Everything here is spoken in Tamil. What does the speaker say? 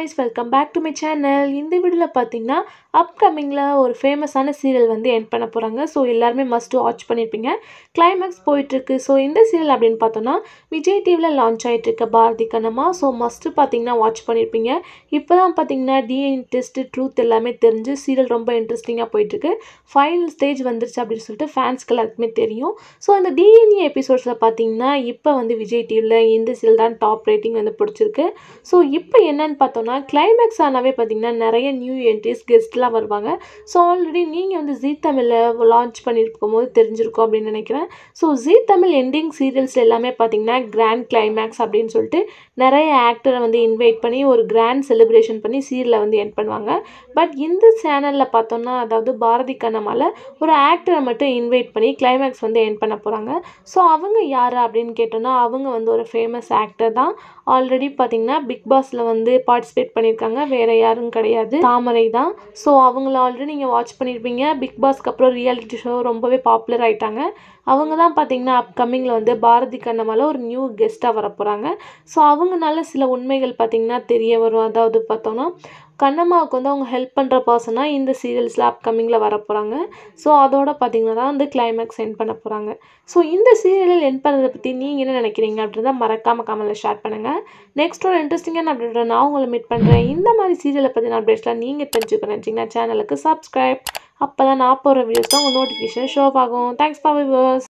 guys welcome back to my channel இந்த வீடியோவில் பார்த்தீங்கன்னா அப்கமிங்கில் ஒரு ஃபேமஸான சீரியல் வந்து என் பண்ண போகிறாங்க ஸோ எல்லாருமே மஸ்ட் வாட்ச் பண்ணியிருப்பீங்க கிளைமேக்ஸ் போயிட்டுருக்கு ஸோ இந்த சீரியல் அப்படின்னு பார்த்தோன்னா விஜய் டிவியில் லான்ச் ஆகிட்டுருக்க பாரதி கண்ணம்மா ஸோ மஸ்ட்டு பார்த்தீங்கன்னா வாட்ச் பண்ணியிருப்பீங்க இப்போ தான் பார்த்தீங்கன்னா டிஎன் டெஸ்ட் ட்ரூத் எல்லாமே தெரிஞ்சு சீரியல் ரொம்ப இன்ட்ரெஸ்டிங்காக போயிட்டுருக்கு ஃபைனல் ஸ்டேஜ் வந்துருச்சு அப்படின்னு சொல்லிட்டு ஃபேன்ஸ்க்கு எல்லாருக்குமே தெரியும் ஸோ இந்த டிஎன்ஏ எபிசோட்ஸில் பார்த்தீங்கன்னா இப்போ வந்து விஜய் டிவியில் இந்த சீரியல் தான் டாப் ரேட்டிங் வந்து பிடிச்சிருக்கு ஸோ இப்போ என்னன்னு பார்த்தோன்னா கிளைமேக்ஸ் ஆனாவே பார்த்தீங்கன்னா நிறைய நியூ என்ட்ரிஸ் கெஸ்ட்லாம் வருவாங்க ஸோ ஆல்ரெடி நீங்கள் வந்து ஜீ தமிழில் லான்ச் பண்ணியிருக்கும் போது தெரிஞ்சிருக்கும் அப்படின்னு நினைக்கிறேன் so Zee Tamil ending serials எல்லாமே பார்த்தீங்கன்னா கிராண்ட் கிளைமேக்ஸ் அப்படின்னு சொல்லிட்டு நிறைய ஆக்டரை வந்து இன்வைட் பண்ணி ஒரு கிராண்ட் செலிப்ரேஷன் பண்ணி சீரியலை வந்து என் பண்ணுவாங்க பட் இந்த சேனலில் பார்த்தோன்னா அதாவது பாரதி கண்ணமால ஒரு ஆக்டரை மட்டும் இன்வைட் பண்ணி கிளைமேக்ஸ் வந்து என் பண்ண போகிறாங்க ஸோ அவங்க யார் அப்படின்னு கேட்டோன்னா அவங்க வந்து ஒரு ஃபேமஸ் ஆக்டர் தான் ஆல்ரெடி பார்த்தீங்கன்னா பிக் பாஸில் வந்து பார்ட்டிசிபேட் பண்ணியிருக்காங்க வேறு யாரும் கிடையாது தாமரை தான் ஸோ அவங்கள ஆல்ரெடி நீங்கள் வாட்ச் பண்ணியிருப்பீங்க பிக் பாஸ்க்கு அப்புறம் ரியாலிட்டி ஷோ ரொம்பவே பாப்புலர் ஆயிட்டாங்க அவங்க தான் பார்த்தீங்கன்னா அப்கமிங்கில் வந்து பாரதி கண்ணமால ஒரு நியூ கெஸ்ட்டாக வர போகிறாங்க ஸோ அவங்கனால சில உண்மைகள் பார்த்தீங்கன்னா தெரிய வரும் அதாவது பார்த்தோன்னா கண்ணம்மாவுக்கு வந்து அவங்க ஹெல்ப் பண்ணுற பர்சனாக இந்த சீரியல்ஸில் அப்கமிங்கில் வர போகிறாங்க ஸோ அதோட பார்த்தீங்கன்னா தான் வந்து கிளைமேக்ஸ் என் பண்ண போகிறாங்க ஸோ இந்த சீரியலில் என் பண்ணுறதை பற்றி நீங்கள் என்ன நினைக்கிறீங்க அப்படின்றத மறக்காமல் கமெண்ட்டில் ஷேர் பண்ணுங்கள் நெக்ஸ்ட் ஒரு இன்ட்ரெஸ்டிங்கான அப்டேட் நான் உங்களை மீட் பண்ணுறேன் இந்த மாதிரி சீரியலை பற்றின அப்டேட்ஸ்லாம் நீங்கள் தெரிஞ்சுக்கணும் நினச்சிங்கன்னா சேனலுக்கு சப்ஸ்கிரைப் அப்போ தான் நான் போகிற வீடியோஸ் தான் உங்கள் நோட்டிஃபிகேஷன் ஷோ ஆகும் தேங்க்ஸ் ஃபார் விவர்ஸ்